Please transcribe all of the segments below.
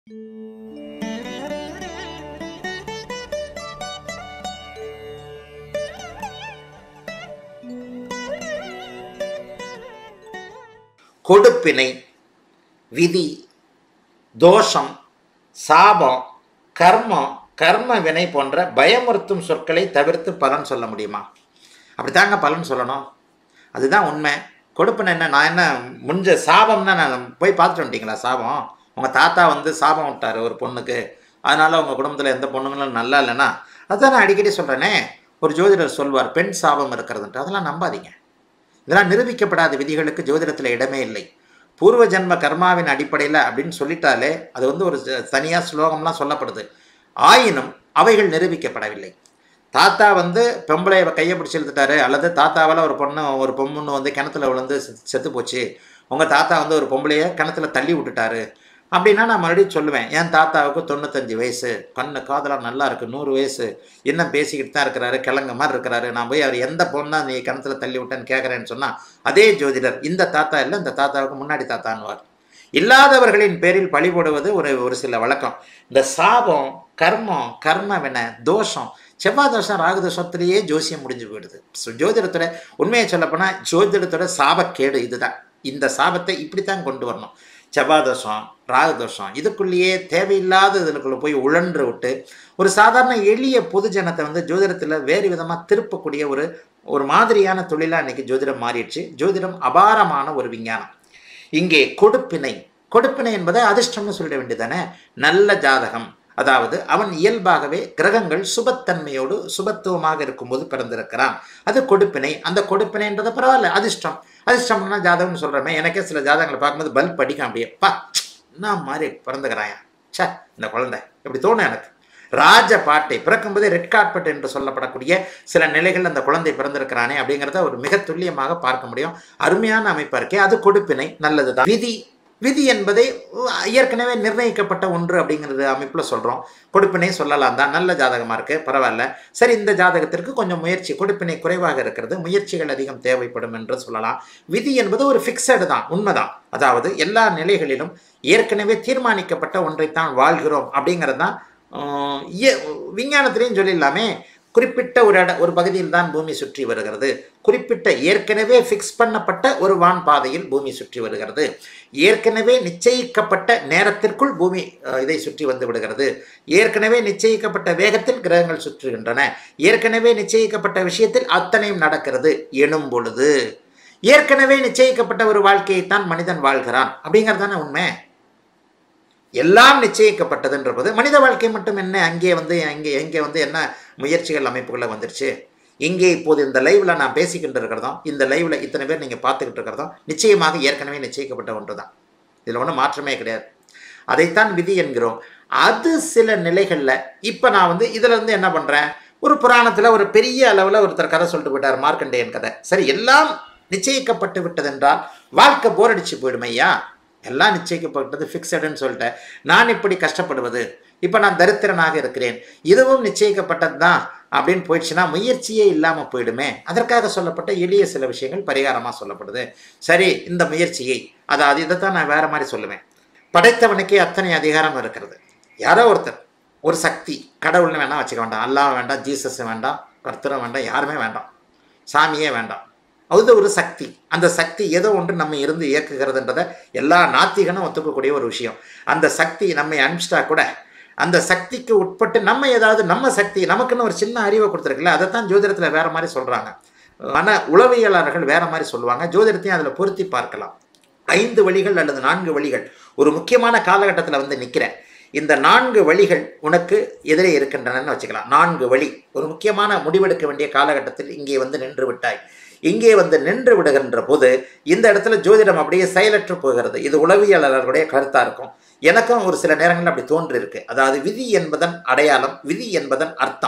கொடுப்பினை விதி தோஷம் சாபம் கர்மம் கர்ம வினை போன்ற பயமுறுத்தும் சொற்களை தவிர்த்து பலன் சொல்ல முடியுமா அப்படித்தாங்க பலன் சொல்லணும் அதுதான் உண்மை கொடுப்பினை என்ன நான் என்ன முடிஞ்ச சாபம்னா நான் போய் பார்த்துட்டு வந்துட்டீங்களா சாபம் உங்கள் தாத்தா வந்து சாபம் விட்டார் ஒரு பொண்ணுக்கு அதனால் உங்கள் குடும்பத்தில் எந்த பொண்ணுங்களும் நல்லா இல்லைன்னா அதான் நான் அடிக்கடி சொல்கிறேனே ஒரு ஜோதிடர் சொல்வார் பெண் சாபம் இருக்கிறதுன்ட்டு அதெல்லாம் நம்பாதீங்க இதெல்லாம் நிரூபிக்கப்படாத விதிகளுக்கு ஜோதிடத்தில் இடமே இல்லை பூர்வ ஜென்ம கர்மாவின் அடிப்படையில் அப்படின்னு சொல்லிட்டாலே அது வந்து ஒரு தனியாக ஸ்லோகம்லாம் சொல்லப்படுது ஆயினும் அவைகள் நிரூபிக்கப்படவில்லை தாத்தா வந்து பொம்பளை கையை பிடிச்சி இழுத்துட்டாரு அல்லது தாத்தாவால் ஒரு பொண்ணு ஒரு பொம்முன்னு வந்து கிணத்துல விழுந்து செத்து- செத்து போச்சு உங்கள் தாத்தா வந்து ஒரு பொம்பளைய கிணத்துல தள்ளி விட்டுட்டாரு அப்படின்னா நான் மறுபடியும் சொல்லுவேன் என் தாத்தாவுக்கு தொண்ணூத்தஞ்சு வயசு கண்ணு காதலாம் நல்லா இருக்குது நூறு வயசு இன்னும் பேசிக்கிட்டு தான் இருக்கிறாரு கிழங்க மாதிரி இருக்கிறாரு நான் போய் அவர் எந்த பொண்ணா நீ கிணத்துல தள்ளி விட்டேன்னு கேட்குறேன்னு சொன்னால் அதே ஜோதிடர் இந்த தாத்தா இல்லை இந்த தாத்தாவுக்கு முன்னாடி தாத்தான்னுவார் இல்லாதவர்களின் பேரில் பழி போடுவது ஒரு ஒரு சில வழக்கம் இந்த சாபம் கர்மம் கர்ம வினை தோஷம் செவ்வாய் தோஷம் ராகு தோஷத்திலேயே ஜோசியம் முடிஞ்சு போயிடுது ஸோ ஜோதிடத்தோட உண்மையை சொல்லப்போனால் ஜோதிடத்தோட சாபக்கேடு இதுதான் இந்த சாபத்தை இப்படித்தான் கொண்டு வரணும் செவ்வாய் தோஷம் ராகு தோஷம் இதுக்குள்ளேயே தேவையில்லாத இதுக்குள்ளே போய் உழன்று விட்டு ஒரு சாதாரண எளிய பொதுஜனத்தை வந்து ஜோதிடத்தில் வேறு விதமாக திருப்பக்கூடிய ஒரு ஒரு மாதிரியான தொழிலாக இன்னைக்கு ஜோதிடம் மாறிடுச்சு ஜோதிடம் அபாரமான ஒரு விஞ்ஞானம் இங்கே கொடுப்பினை கொடுப்பினை என்பதை அதிர்ஷ்டம்னு சொல்லிட வேண்டியதானே நல்ல ஜாதகம் அதாவது அவன் இயல்பாகவே கிரகங்கள் சுபத்தன்மையோடு சுபத்துவமாக இருக்கும்போது பிறந்திருக்கிறான் அது கொடுப்பினை அந்த கொடுப்பினைன்றது பரவாயில்ல அதிர்ஷ்டம் அதிர்ஷ்டம்னா ஜாதகம்னு சொல்கிறோமே எனக்கே சில ஜாதகங்களை பார்க்கும்போது பல்ப் அடிக்கும் அப்படியே பா என்ன மாதிரி பிறந்துக்கிறாயா ச்சே இந்த குழந்தை இப்படி தோணும் எனக்கு ராஜ பாட்டை பிறக்கும்போதே ரெட் கார்பெட் என்று சொல்லப்படக்கூடிய சில நிலைகள் அந்த குழந்தை பிறந்திருக்கிறானே அப்படிங்கிறத ஒரு மிக துல்லியமாக பார்க்க முடியும் அருமையான அமைப்பாக இருக்கே அது கொடுப்பினை நல்லதுதான் விதி விதி என்பதை ஏற்கனவே நிர்ணயிக்கப்பட்ட ஒன்று அப்படிங்கிறது அமைப்பில் சொல்கிறோம் கொடுப்பினை சொல்லலாம் தான் நல்ல ஜாதகமாக இருக்குது பரவாயில்ல சரி இந்த ஜாதகத்திற்கு கொஞ்சம் முயற்சி கொடுப்பினை குறைவாக இருக்கிறது முயற்சிகள் அதிகம் தேவைப்படும் என்று சொல்லலாம் விதி என்பது ஒரு ஃபிக்ஸடு தான் உண்மைதான் அதாவது எல்லா நிலைகளிலும் ஏற்கனவே தீர்மானிக்கப்பட்ட ஒன்றைத்தான் வாழ்கிறோம் அப்படிங்கிறது தான் ஆஹ், இய- விஞ்ஞானத்திலையும் சொல்லிடலாமே குறிப்பிட்ட ஒரு இட ஒரு பகுதியில் தான் பூமி சுற்றி வருகிறது குறிப்பிட்ட ஏற்கனவே ஃபிக்ஸ் பண்ணப்பட்ட ஒரு வான் பாதையில் பூமி சுற்றி வருகிறது ஏற்கனவே நிச்சயிக்கப்பட்ட நேரத்திற்குள் பூமி அஹ், இதை சுற்றி வந்து விடுகிறது ஏற்கனவே நிச்சயிக்கப்பட்ட வேகத்தில் கிரகங்கள் சுற்றுகின்றன ஏற்கனவே நிச்சயிக்கப்பட்ட விஷயத்தில் அத்தனையும் நடக்கிறது எனும் பொழுது ஏற்கனவே நிச்சயிக்கப்பட்ட ஒரு வாழ்க்கையைத்தான் மனிதன் வாழ்கிறான் அப்படிங்கிறது தானே உண்மை எல்லாம் நிச்சயிக்கப்பட்டதுன்ற போது மனித வாழ்க்கை மட்டும் என்ன அங்கே வந்து அங்கே எங்கே வந்து என்ன முயற்சிகள் அமைப்புகளை வந்துருச்சு இங்கே இப்போது இந்த லைவ்ல நான் பேசிக்கிட்டு இருக்கிறதும் இந்த லைவ்ல இத்தனை பேர் நீங்கள் பார்த்துக்கிட்டு இருக்கிறதும் நிச்சயமாக ஏற்கனவே நிச்சயிக்கப்பட்ட ஒன்று தான் இதில் ஒன்றும் மாற்றமே கிடையாது அதைத்தான் விதி என்கிறோம் அது சில நிலைகளில் இப்போ நான் வந்து இதில் இருந்து என்ன பண்ணுறேன் ஒரு புராணத்தில் ஒரு பெரிய அளவில் ஒருத்தர் கதை சொல்லிட்டு போயிட்டார் மார்க்கண்டேயன் கதை சரி எல்லாம் நிச்சயிக்கப்பட்டு விட்டதென்றால் வாழ்க்கை போர் அடிச்சு போயிடும் ஐயா எல்லாம் நிச்சயிக்கப்பட்டது ஃபிக்ஸடுன்னு சொல்லிட்டேன் நான் இப்படி கஷ்டப்படுவது இப்போ நான் தரித்திரனாக இருக்கிறேன் இதுவும் நிச்சயிக்கப்பட்டது தான் அப்படின்னு போயிடுச்சுன்னா முயற்சியே இல்லாமல் போயிடுமே அதற்காக சொல்லப்பட்ட எளிய சில விஷயங்கள் பரிகாரமாக சொல்லப்படுது சரி இந்த முயற்சியை அதாவது இதைத்தான் நான் வேற மாதிரி சொல்லுவேன் படைத்தவனுக்கே அத்தனை அதிகாரம் இருக்கிறது யாரோ ஒருத்தர் ஒரு சக்தி கடவுள்னு வேணாம் வச்சுக்க வேண்டாம் அல்லாஹ் வேண்டாம் ஜீசஸ் வேண்டாம் கர்த்தரும் வேண்டாம் யாருமே வேண்டாம் சாமியே வேண்டாம் அது ஒரு சக்தி அந்த சக்தி ஏதோ ஒன்று நம்ம இருந்து இயக்குகிறதுன்றதை எல்லா நாத்திகனும் ஒத்துக்கக்கூடிய ஒரு விஷயம் அந்த சக்தி நம்மை அனுப்பிச்சிட்டா கூட அந்த சக்திக்கு உட்பட்டு நம்ம ஏதாவது நம்ம சக்தி நமக்குன்னு ஒரு சின்ன அறிவை கொடுத்துருக்குல்ல அதைத்தான் ஜோதிடத்தில் வேற மாதிரி சொல்கிறாங்க மன உளவியலாளர்கள் வேற மாதிரி சொல்லுவாங்க ஜோதிடத்தையும் அதில் பொருத்தி பார்க்கலாம் ஐந்து வழிகள் அல்லது நான்கு வழிகள் ஒரு முக்கியமான காலகட்டத்தில் வந்து நிற்கிறேன் இந்த நான்கு வழிகள் உனக்கு எதிரே இருக்கின்றனன்னு வச்சுக்கலாம் நான்கு வழி ஒரு முக்கியமான முடிவெடுக்க வேண்டிய காலகட்டத்தில் இங்கே வந்து நின்று விட்டாய் இங்கே வந்து நின்று விடுகின்ற போது இந்த இடத்துல ஜோதிடம் அப்படியே செயலற்று போகிறது இது உளவியலாளர்களுடைய கருத்தாக இருக்கும் எனக்கும் ஒரு சில நேரங்களில் அப்படி தோன்றிருக்கு அதாவது விதி என்பதன் அடையாளம் விதி என்பதன் அர்த்தம்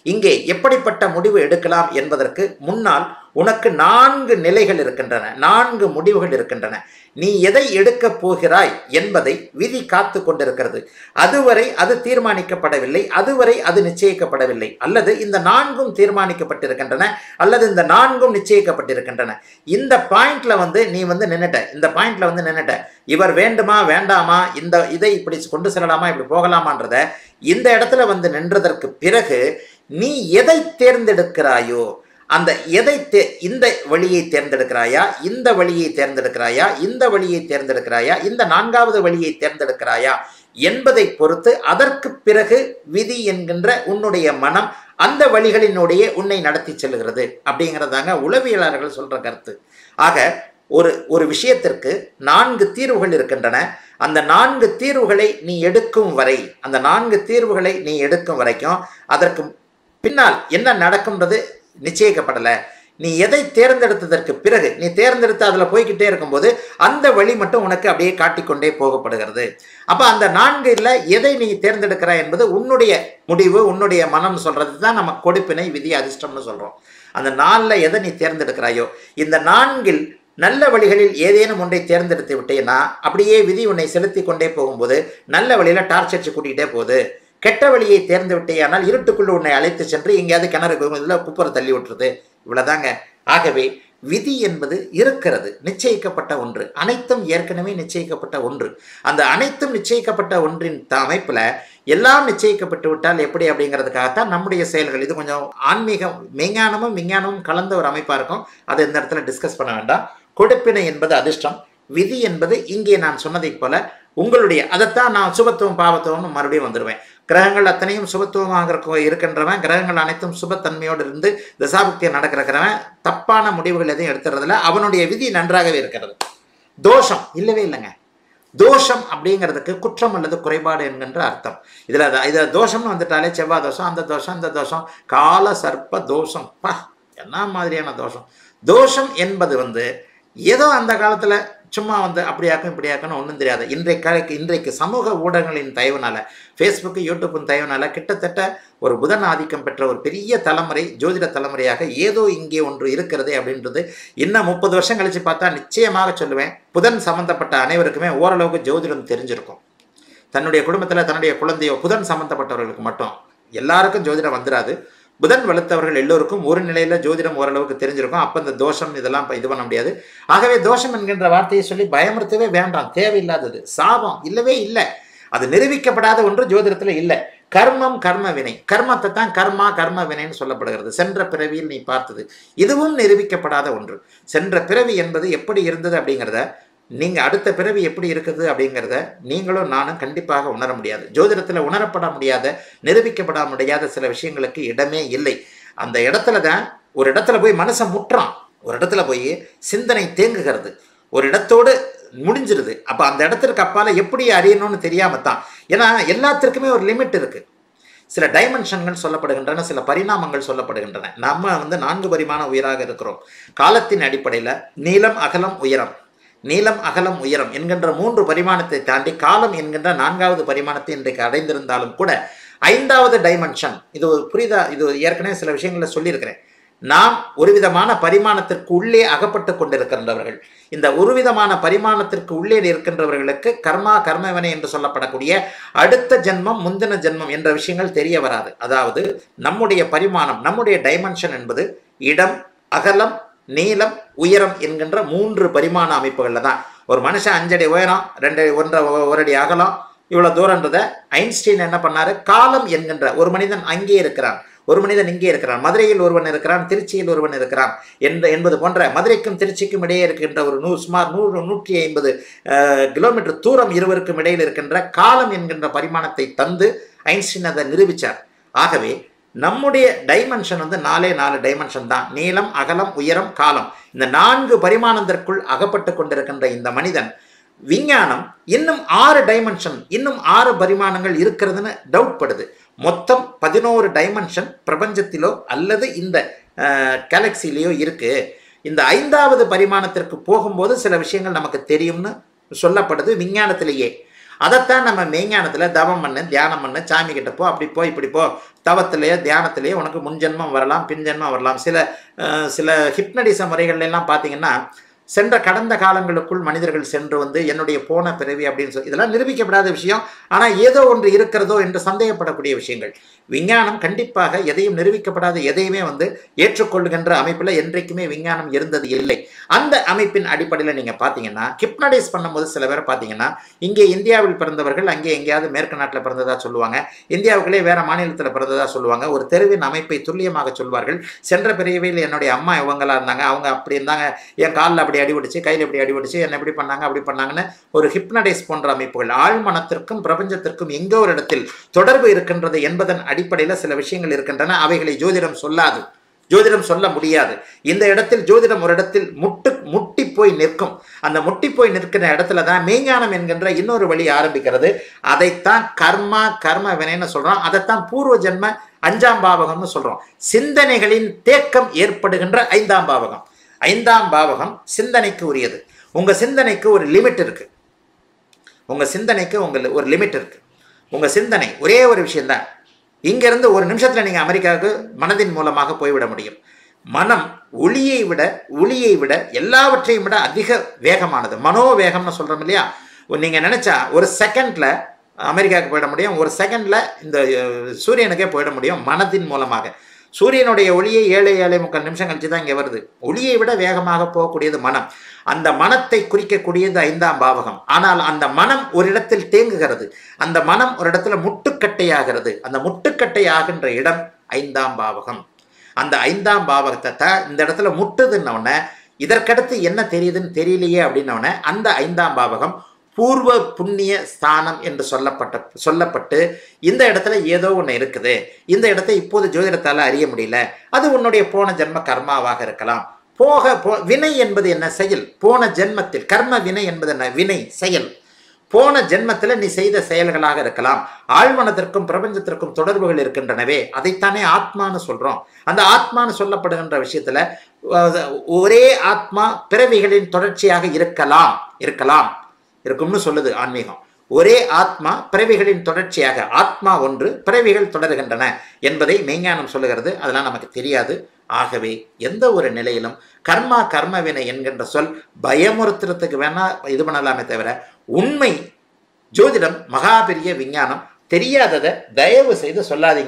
இங்கே எப்படிப்பட்ட முடிவு எடுக்கலாம் என்பதற்கு முன்னால் உனக்கு நான்கு நிலைகள் இருக்கின்றன நான்கு முடிவுகள் இருக்கின்றன நீ எதை எடுக்கப் போகிறாய் என்பதை விதி காத்து கொண்டிருக்கிறது அதுவரை அது தீர்மானிக்கப்படவில்லை அதுவரை அது நிச்சயிக்கப்படவில்லை அல்லது இந்த நான்கும் தீர்மானிக்கப்பட்டிருக்கின்றன அல்லது இந்த நான்கும் நிச்சயிக்கப்பட்டிருக்கின்றன இந்த பாயிண்ட்ல வந்து நீ வந்து நின்னுட்ட இந்த பாயிண்ட்ல வந்து நின்னுட்ட இவர் வேண்டுமா வேண்டாமா இந்த இதை இப்படி கொண்டு செல்லலாமா இப்படி போகலாமான்றத இந்த இடத்துல வந்து நின்றதற்கு பிறகு நீ எதை தேர்ந்தெடுக்கிறாயோ அந்த எதை தே இந்த வழியை தேர்ந்தெடுக்கிறாயா இந்த வழியை தேர்ந்தெடுக்கிறாயா இந்த வழியை தேர்ந்தெடுக்கிறாயா இந்த நான்காவது வழியை தேர்ந்தெடுக்கிறாயா என்பதை பொறுத்து அதற்கு பிறகு விதி என்கின்ற உன்னுடைய மனம் அந்த வழிகளினுடைய உன்னை நடத்தி செல்கிறது அப்படிங்கிறதாங்க உளவியலாளர்கள் சொல்ற கருத்து ஆக ஒரு ஒரு விஷயத்திற்கு நான்கு தீர்வுகள் இருக்கின்றன அந்த நான்கு தீர்வுகளை நீ எடுக்கும் வரை அந்த நான்கு தீர்வுகளை நீ எடுக்கும் வரைக்கும் அதற்கு பின்னால் என்ன நடக்கும்ன்றது நிச்சயிக்கப்படலை நீ எதை தேர்ந்தெடுத்ததற்கு பிறகு நீ தேர்ந்தெடுத்து அதில் போய்கிட்டே இருக்கும்போது அந்த வழி மட்டும் உனக்கு அப்படியே காட்டிக்கொண்டே போகப்படுகிறது அப்போ அந்த நான்கில் எதை நீ தேர்ந்தெடுக்கிறாய் என்பது உன்னுடைய முடிவு உன்னுடைய மனம் சொல்றது தான் நம்ம கொடுப்பினை விதி அதிர்ஷ்டம்னு சொல்கிறோம் அந்த நாளில் எதை நீ தேர்ந்தெடுக்கிறாயோ இந்த நான்கில் நல்ல வழிகளில் ஏதேனும் ஒன்றை தேர்ந்தெடுத்து விட்டேன்னா அப்படியே விதி உன்னை செலுத்தி கொண்டே போகும்போது நல்ல வழியில் டார்ச் அடிச்சு கூட்டிகிட்டே போகுது கெட்ட வழியை தேர்ந்து விட்டேயானால் இருட்டுக்குள்ள உன்னை அழைத்து சென்று எங்கேயாவது கிணறு இதில் குப்பரை தள்ளி விட்டுருது இவ்வளவுதாங்க ஆகவே விதி என்பது இருக்கிறது நிச்சயிக்கப்பட்ட ஒன்று அனைத்தும் ஏற்கனவே நிச்சயிக்கப்பட்ட ஒன்று அந்த அனைத்தும் நிச்சயிக்கப்பட்ட ஒன்றின் த அமைப்பில் எல்லாம் நிச்சயிக்கப்பட்டு விட்டால் எப்படி அப்படிங்கிறதுக்காகத்தான் நம்முடைய செயல்கள் இது கொஞ்சம் ஆன்மீகம் மெஞ்ஞானமும் விஞ்ஞானமும் கலந்த ஒரு அமைப்பாக இருக்கும் அதை இந்த இடத்துல டிஸ்கஸ் பண்ண வேண்டாம் கொடுப்பினை என்பது அதிர்ஷ்டம் விதி என்பது இங்கே நான் சொன்னதைப் போல உங்களுடைய அதைத்தான் நான் சுபத்துவம் பாவத்துவம்னு மறுபடியும் வந்துடுவேன் கிரகங்கள் அத்தனையும் சுபத்துவமாக இருக்க இருக்கின்றவன் கிரகங்கள் அனைத்தும் சுபத்தன்மையோடு இருந்து தசாபக்தியம் நடக்கிறவன் தப்பான முடிவுகள் எதையும் எடுத்துறதில்ல அவனுடைய விதி நன்றாகவே இருக்கிறது தோஷம் இல்லவே இல்லைங்க தோஷம் அப்படிங்கிறதுக்கு குற்றம் அல்லது குறைபாடு என்கின்ற அர்த்தம் இதில் இதில் தோஷம்னு வந்துட்டாலே செவ்வாய் தோஷம் அந்த தோஷம் இந்த தோஷம் கால சர்ப்ப தோஷம் பா என்ன மாதிரியான தோஷம் தோஷம் என்பது வந்து ஏதோ அந்த காலத்தில் சும்மா வந்து அப்படியாக்கும் இப்படியாக்கணும் ஒன்றும் தெரியாது இன்றைக்கு இன்றைக்கு சமூக ஊடகங்களின் தயவுனால ஃபேஸ்புக்கு யூடியூப்பின் தயவுனால கிட்டத்தட்ட ஒரு புதன் ஆதிக்கம் பெற்ற ஒரு பெரிய தலைமுறை ஜோதிட தலைமுறையாக ஏதோ இங்கே ஒன்று இருக்கிறது அப்படின்றது இன்னும் முப்பது வருஷம் கழித்து பார்த்தா நிச்சயமாக சொல்லுவேன் புதன் சம்மந்தப்பட்ட அனைவருக்குமே ஓரளவுக்கு ஜோதிடம் தெரிஞ்சிருக்கும் தன்னுடைய குடும்பத்தில் தன்னுடைய குழந்தையோ புதன் சம்மந்தப்பட்டவர்களுக்கு மட்டும் எல்லாருக்கும் ஜோதிடம் வந்துடாது புதன் வலுத்தவர்கள் எல்லோருக்கும் ஒரு நிலையில் ஜோதிடம் ஓரளவுக்கு தெரிஞ்சிருக்கும் அப்போ இந்த தோஷம் இதெல்லாம் இது பண்ண முடியாது ஆகவே தோஷம் என்கின்ற வார்த்தையை சொல்லி பயமுறுத்தவே வேண்டாம் தேவையில்லாதது சாபம் இல்லவே இல்லை அது நிரூபிக்கப்படாத ஒன்று ஜோதிடத்தில் இல்லை கர்மம் கர்ம வினை கர்மத்தை தான் கர்மா கர்ம வினைன்னு சொல்லப்படுகிறது சென்ற பிறவியில் நீ பார்த்தது இதுவும் நிரூபிக்கப்படாத ஒன்று சென்ற பிறவி என்பது எப்படி இருந்தது அப்படிங்கிறத நீங்கள் அடுத்த பிறவி எப்படி இருக்குது அப்படிங்கிறத நீங்களும் நானும் கண்டிப்பாக உணர முடியாது ஜோதிடத்தில் உணரப்பட முடியாத நிரூபிக்கப்பட முடியாத சில விஷயங்களுக்கு இடமே இல்லை அந்த இடத்துல தான் ஒரு இடத்துல போய் மனசை முட்டுறான் ஒரு இடத்துல போய் சிந்தனை தேங்குகிறது ஒரு இடத்தோடு முடிஞ்சிருது அப்போ அந்த இடத்திற்கு அப்பால் எப்படி அறியணும்னு தெரியாம தான் ஏன்னா எல்லாத்திற்குமே ஒரு லிமிட் இருக்குது சில டைமென்ஷன்கள் சொல்லப்படுகின்றன சில பரிணாமங்கள் சொல்லப்படுகின்றன நம்ம வந்து நான்கு பரிமாண உயிராக இருக்கிறோம் காலத்தின் அடிப்படையில் நீளம் அகலம் உயரம் நீளம் அகலம் உயரம் என்கின்ற மூன்று பரிமாணத்தை தாண்டி காலம் என்கின்ற நான்காவது பரிமாணத்தை இன்றைக்கு அடைந்திருந்தாலும் கூட ஐந்தாவது டைமென்ஷன் இது ஒரு புரிதா இது ஏற்கனவே சில விஷயங்களை சொல்லியிருக்கிறேன் நாம் ஒரு விதமான பரிமாணத்திற்கு உள்ளே அகப்பட்டு கொண்டிருக்கின்றவர்கள் இந்த ஒரு விதமான பரிமாணத்திற்கு உள்ளே இருக்கின்றவர்களுக்கு கர்மா கர்மவினை என்று சொல்லப்படக்கூடிய அடுத்த ஜென்மம் முந்தின ஜென்மம் என்ற விஷயங்கள் தெரிய வராது அதாவது நம்முடைய பரிமாணம் நம்முடைய டைமென்ஷன் என்பது இடம் அகலம் நீளம் உயரம் என்கின்ற மூன்று பரிமாண அமைப்புகளில் தான் ஒரு மனுஷன் அஞ்சடி உயரம் ரெண்டு ஒன்றரை ஒரு அடி அகலம் இவ்வளோ தூரன்றதை ஐன்ஸ்டீன் என்ன பண்ணாரு காலம் என்கின்ற ஒரு மனிதன் அங்கே இருக்கிறான் ஒரு மனிதன் இங்கே இருக்கிறான் மதுரையில் ஒருவன் இருக்கிறான் திருச்சியில் ஒருவன் இருக்கிறான் என்ற என்பது போன்ற மதுரைக்கும் திருச்சிக்கும் இடையே இருக்கின்ற ஒரு நூ சுமார் நூறு நூற்றி ஐம்பது கிலோமீட்டர் தூரம் இருவருக்கும் இடையில் இருக்கின்ற காலம் என்கின்ற பரிமாணத்தை தந்து ஐன்ஸ்டீன் அதை நிரூபித்தார் ஆகவே நம்முடைய டைமென்ஷன் வந்து நாலே நாலு டைமென்ஷன் தான் நீளம் அகலம் உயரம் காலம் இந்த நான்கு பரிமாணத்திற்குள் அகப்பட்டு கொண்டிருக்கின்ற இந்த மனிதன் விஞ்ஞானம் இன்னும் ஆறு டைமென்ஷன் இன்னும் ஆறு பரிமாணங்கள் இருக்கிறதுன்னு டவுட் படுது மொத்தம் பதினோரு டைமென்ஷன் பிரபஞ்சத்திலோ அல்லது இந்த கேலக்சிலேயோ இருக்கு இந்த ஐந்தாவது பரிமாணத்திற்கு போகும்போது சில விஷயங்கள் நமக்கு தெரியும்னு சொல்லப்படுது விஞ்ஞானத்திலேயே அதைத்தான் நம்ம மெய்ஞானத்தில் தவம் பண்ணு தியானம் பண்ணு சாமி கிட்ட போ அப்படி போ இப்படி போ தவத்திலேயோ தியானத்திலேயோ உனக்கு முன்ஜென்மம் வரலாம் பின்ஜென்மம் வரலாம் சில அஹ், சில ஹிப்னடிச முறைகள்ல எல்லாம் பார்த்தீங்கன்னா சென்ற கடந்த காலங்களுக்குள் மனிதர்கள் சென்று வந்து என்னுடைய போன பிறவி அப்படின்னு சொல்லி இதெல்லாம் நிரூபிக்கப்படாத விஷயம் ஆனால் ஏதோ ஒன்று இருக்கிறதோ என்று சந்தேகப்படக்கூடிய விஷயங்கள் விஞ்ஞானம் கண்டிப்பாக எதையும் நிரூபிக்கப்படாத எதையுமே வந்து ஏற்றுக்கொள்ளுகின்ற அமைப்பில் என்றைக்குமே விஞ்ஞானம் இருந்தது இல்லை அந்த அமைப்பின் அடிப்படையில் நீங்கள் பார்த்தீங்கன்னா ஹிப்னடைஸ் பண்ணும்போது சில பேர் பார்த்தீங்கன்னா இங்கே இந்தியாவில் பிறந்தவர்கள் அங்கே எங்கேயாவது மேற்கு நாட்டில் பிறந்ததா சொல்லுவாங்க இந்தியாவுக்குள்ளே வேற மாநிலத்தில் பிறந்ததா சொல்லுவாங்க ஒரு தெருவின் அமைப்பை துல்லியமாக சொல்வார்கள் சென்ற பிறவியில் என்னுடைய அம்மா இவங்களா இருந்தாங்க அவங்க அப்படி இருந்தாங்க என் காலில் அப்படி அடிபடிச்சு கையில் இப்படி அடிபடிச்சு என்ன இப்படி பண்ணாங்க அப்படி பண்ணாங்கன்னு ஒரு ஹிப்னடைஸ் போன்ற அமைப்புகள் ஆழ்மனத்திற்கும் பிரபஞ்சத்திற்கும் எங்கோ ஒரு இடத்தில் தொடர்பு இருக்கின்றது என்பதன் அடிப்படையில் சில விஷயங்கள் இருக்கின்றன அவைகளை ஜோதிடம் சொல்லாது ஜோதிடம் சொல்ல முடியாது இந்த இடத்தில் ஜோதிடம் ஒரு இடத்தில் முட்டு முட்டி போய் நிற்கும் அந்த முட்டி போய் நிற்கிற இடத்துல தான் மெய்ஞானம் என்கின்ற இன்னொரு வழி ஆரம்பிக்கிறது அதைத்தான் கர்மா கர்ம வினைன்னு சொல்றோம் அதைத்தான் பூர்வ ஜென்ம அஞ்சாம் பாவகம்னு சொல்றோம் சிந்தனைகளின் தேக்கம் ஏற்படுகின்ற ஐந்தாம் பாவகம் ஐந்தாம் பாவகம் சிந்தனைக்கு உரியது உங்க சிந்தனைக்கு ஒரு லிமிட் இருக்கு உங்க சிந்தனைக்கு உங்க ஒரு லிமிட் இருக்கு உங்க சிந்தனை ஒரே ஒரு விஷயம்தான் இங்கிருந்து ஒரு நிமிஷத்துல நீங்க அமெரிக்காவுக்கு மனதின் மூலமாக போய்விட முடியும் மனம் ஒளியை விட ஒளியை விட எல்லாவற்றையும் விட அதிக வேகமானது மனோவேகம்னு சொல்றோம் இல்லையா நீங்க நினைச்சா ஒரு செகண்ட்ல அமெரிக்காவுக்கு போயிட முடியும் ஒரு செகண்ட்ல இந்த அஹ், சூரியனுக்கே போயிட முடியும் மனதின் மூலமாக சூரியனுடைய ஒளியை ஏழு ஏழை முக்கால் நிமிஷம் கழிச்சு தான் இங்கே வருது ஒளியை விட வேகமாக போகக்கூடியது மனம் அந்த மனத்தை குறிக்கக்கூடியது ஐந்தாம் பாவகம் ஆனால் அந்த மனம் ஒரு இடத்தில் தேங்குகிறது அந்த மனம் ஒரு இடத்துல முட்டுக்கட்டையாகிறது அந்த முட்டுக்கட்டை ஆகின்ற இடம் ஐந்தாம் பாவகம் அந்த ஐந்தாம் பாவகத்தை தான் இந்த இடத்துல முட்டுதுன்னொடனே இதற்கடுத்து என்ன தெரியுதுன்னு தெரியலையே அப்படின்னோடனே அந்த ஐந்தாம் பாவகம் பூர்வ புண்ணிய ஸ்தானம் என்று சொல்லப்பட்ட சொல்லப்பட்டு இந்த இடத்துல ஏதோ ஒன்று இருக்குது இந்த இடத்தை இப்போது ஜோதிடத்தால் அறிய முடியல அது உன்னுடைய போன ஜென்ம கர்மாவாக இருக்கலாம் போக போ வினை என்பது என்ன செயல் போன ஜென்மத்தில் கர்ம வினை என்பது என்ன வினை செயல் போன ஜென்மத்தில் நீ செய்த செயல்களாக இருக்கலாம் ஆழ்மனத்திற்கும் பிரபஞ்சத்திற்கும் தொடர்புகள் இருக்கின்றனவே அதைத்தானே ஆத்மான்னு சொல்றோம் அந்த ஆத்மான்னு சொல்லப்படுகின்ற விஷயத்துல அஹ், ஒரே ஆத்மா பிறவிகளின் தொடர்ச்சியாக இருக்கலாம் இருக்கலாம் இருக்கும்னு சொல்லுது ஆன்மீகம் ஒரே ஆத்மா பிறவிகளின் தொடர்ச்சியாக ஆத்மா ஒன்று பிறவிகள் தொடர்கின்றன என்பதை மெய்ஞானம் சொல்லுகிறது அதெல்லாம் நமக்கு தெரியாது ஆகவே எந்த ஒரு நிலையிலும் கர்மா கர்மவினை என்கின்ற சொல் பயமுறுத்துறதுக்கு வேணா இது பண்ணலாமே தவிர உண்மை ஜோதிடம் மகாபெரிய விஞ்ஞானம் தெரியாததை தயவு செய்து சொல்லாதீங்க